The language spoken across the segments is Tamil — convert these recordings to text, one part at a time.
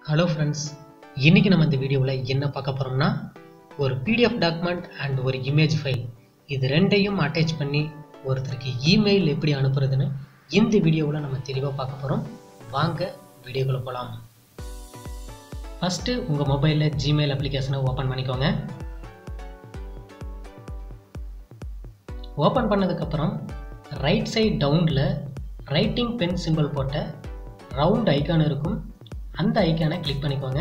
ஹலோ ஃப்ரெண்ட்ஸ் இன்றைக்கி நம்ம இந்த வீடியோவில் என்ன பார்க்க போகிறோம்னா ஒரு பிடிஎஃப் டாக்குமெண்ட் அண்ட் ஒரு இமேஜ் ஃபைல் இது ரெண்டையும் அட்டாச் பண்ணி ஒருத்தருக்கு இமெயில் எப்படி அனுப்புறதுன்னு இந்த வீடியோவில் நம்ம தெளிவாக பார்க்க போகிறோம் வாங்க வீடியோக்குள்ளே போகலாம் ஃபஸ்ட்டு உங்கள் மொபைலில் ஜிமெயில் அப்ளிகேஷனை ஓப்பன் பண்ணிக்கோங்க ஓப்பன் பண்ணதுக்கப்புறம் ரைட் சைட் டவுனில் ரைட்டிங் பென் சிம்பிள் போட்ட ரவுண்ட் ஐக்கான் இருக்கும் அந்த ஐக்கானை கிளிக் பண்ணிக்கோங்க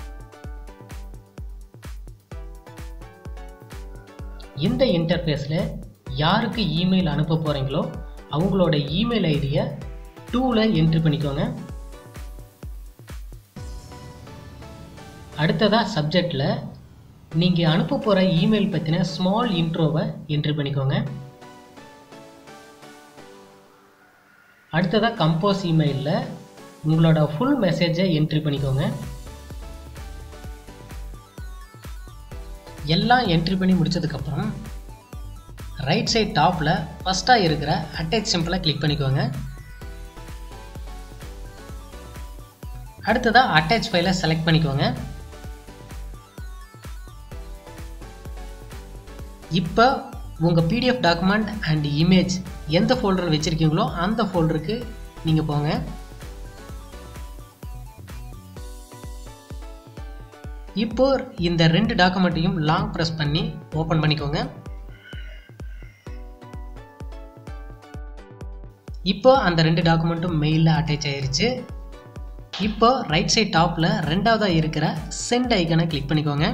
இந்த இன்டர்ஃபேஸில் யாருக்கு இமெயில் அனுப்ப போகிறீங்களோ அவங்களோட இமெயில் ஐடியை டூவில் என்ட்ரி பண்ணிக்கோங்க அடுத்ததாக சப்ஜெக்டில் நீங்கள் அனுப்ப போகிற இமெயில் பற்றின ஸ்மால் இன்ட்ரோவை என்ட்ரி பண்ணிக்கோங்க அடுத்ததாக கம்போஸ் இமெயிலில் உங்களோட ஃபுல் மெசேஜை என்ட்ரி பண்ணிக்கோங்க எல்லாம் என்ட்ரி பண்ணி முடிச்சதுக்கப்புறம் ரைட் சைட் டாப்பில் ஃபஸ்ட்டாக இருக்கிற அட்டாச் சிம்பிளை கிளிக் பண்ணிக்கோங்க அடுத்ததாக அட்டாச் ஃபைலை செலக்ட் பண்ணிக்கோங்க இப்போ உங்கள் பிடிஎஃப் டாக்குமெண்ட் அண்ட் இமேஜ் எந்த ஃபோல்டர் வச்சுருக்கீங்களோ அந்த ஃபோல்டருக்கு நீங்கள் போங்க இப்போ இந்த ரெண்டு டாக்குமெண்ட்டையும் லாங் ப்ரெஸ் பண்ணி ஓப்பன் பண்ணிக்கோங்க இப்போ அந்த ரெண்டு டாக்குமெண்ட்டும் மெயிலில் அட்டாச் ஆயிருச்சு இப்போ ரைட் சைட் டாப்பில் ரெண்டாவதாக இருக்கிற சென்ட் ஐக்கனை கிளிக் பண்ணிக்கோங்க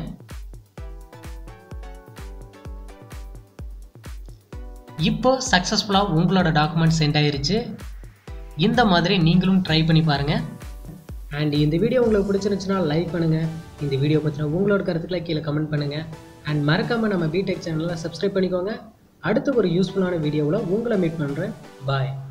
இப்போ சக்ஸஸ்ஃபுல்லாக உங்களோட டாக்குமெண்ட் சென்ட் ஆயிருச்சு இந்த மாதிரி நீங்களும் ட்ரை பண்ணி பாருங்கள் அண்ட் இந்த வீடியோ உங்களுக்கு பிடிச்சிருந்துச்சுன்னா லைக் பண்ணுங்கள் இந்த வீடியோ பற்றின உங்களோட கருத்துக்களை கீழே கமெண்ட் பண்ணுங்கள் அண்ட் மறக்காமல் நம்ம பிடெக் சேனலில் சப்ஸ்கிரைப் பண்ணிக்கோங்க அடுத்து ஒரு யூஸ்ஃபுல்லான வீடியோவில் உங்களை மீட் பண்ணுறேன் பாய்